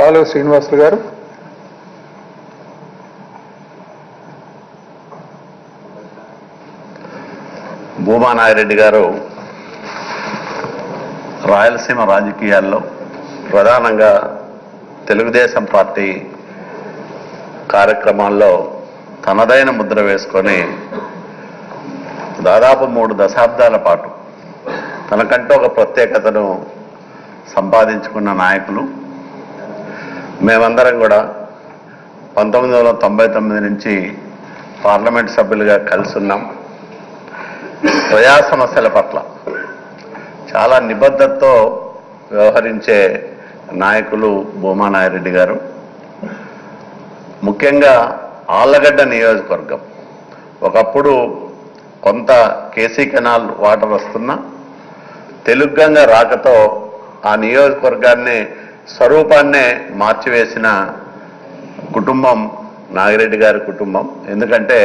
కాలువ శ్రీనివాసులు గారు భూమా నాగిరెడ్డి గారు రాయలసీమ రాజకీయాల్లో ప్రధానంగా తెలుగుదేశం పార్టీ కార్యక్రమాల్లో తనదైన ముద్ర వేసుకొని దాదాపు మూడు దశాబ్దాల పాటు తనకంటూ ఒక ప్రత్యేకతను సంపాదించుకున్న నాయకులు మేమందరం కూడా పంతొమ్మిది వందల తొంభై తొమ్మిది నుంచి పార్లమెంట్ సభ్యులుగా కలిసి ఉన్నాం ప్రజా సమస్యల పట్ల చాలా నిబద్ధతతో వ్యవహరించే నాయకులు భూమా నాగిరెడ్డి గారు ముఖ్యంగా ఆళ్లగడ్డ నియోజకవర్గం ఒకప్పుడు కొంత కేసీ కెనాల్ వాటర్ వస్తున్నా తెలుగంగా రాకతో ఆ నియోజకవర్గాన్ని స్వరూపాన్నే మార్చివేసిన కుటుంబం నాగిరెడ్డి గారి కుటుంబం ఎందుకంటే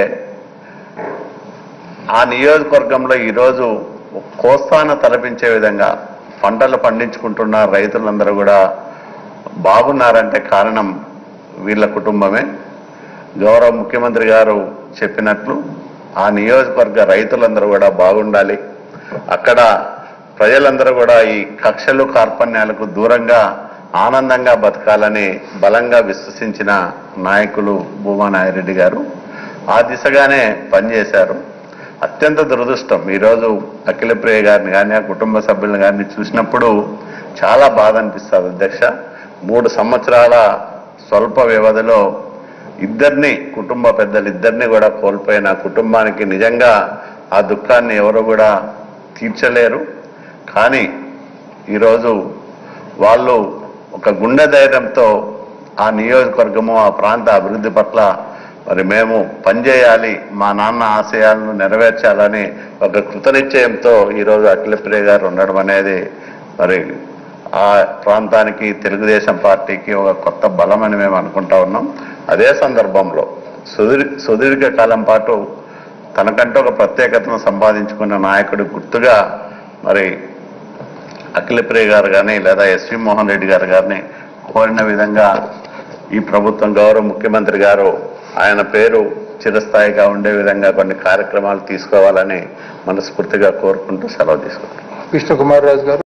ఆ నియోజకవర్గంలో ఈరోజు కోస్తాన తలపించే విధంగా పంటలు పండించుకుంటున్న రైతులందరూ కూడా బాగున్నారంటే కారణం వీళ్ళ కుటుంబమే గౌరవ ముఖ్యమంత్రి గారు చెప్పినట్లు ఆ నియోజకవర్గ రైతులందరూ కూడా బాగుండాలి అక్కడ ప్రజలందరూ కూడా ఈ కక్షలు కార్పణ్యాలకు దూరంగా ఆనందంగా బతకాలని బలంగా విశ్వసించిన నాయకులు భూమా నాగిరెడ్డి గారు ఆ దిశగానే పనిచేశారు అత్యంత దురదృష్టం ఈరోజు అఖిలప్రియ గారిని కానీ ఆ కుటుంబ సభ్యులను కానీ చూసినప్పుడు చాలా బాధ అనిపిస్తుంది అధ్యక్ష మూడు సంవత్సరాల స్వల్ప వ్యవధిలో ఇద్దరిని కుటుంబ పెద్దలు ఇద్దరిని కూడా కోల్పోయిన కుటుంబానికి నిజంగా ఆ దుఃఖాన్ని ఎవరు కూడా తీర్చలేరు కానీ ఈరోజు వాళ్ళు ఒక గుండె ధైర్యంతో ఆ నియోజకవర్గము ఆ ప్రాంత అభివృద్ధి పట్ల మరి మేము పనిచేయాలి మా నాన్న ఆశయాలను నెరవేర్చాలని ఒక కృతనిశ్చయంతో ఈరోజు అఖిలప్రియ గారు ఉండడం అనేది మరి ఆ ప్రాంతానికి తెలుగుదేశం పార్టీకి ఒక కొత్త బలం అని మేము అనుకుంటా ఉన్నాం అదే సందర్భంలో సుదీర్ సుదీర్ఘ కాలం పాటు తనకంటూ ఒక ప్రత్యేకతను సంపాదించుకున్న నాయకుడి గుర్తుగా మరి అఖిలప్రియ గారు కానీ లేదా ఎస్వి మోహన్ రెడ్డి గారు గారిని కోరిన విధంగా ఈ ప్రభుత్వం గౌరవ ముఖ్యమంత్రి గారు ఆయన పేరు చిరస్థాయిగా ఉండే విధంగా కొన్ని కార్యక్రమాలు తీసుకోవాలని మనస్ఫూర్తిగా కోరుకుంటూ సెలవు తీసుకుంటాం విష్ణుకుమార్ రాజు గారు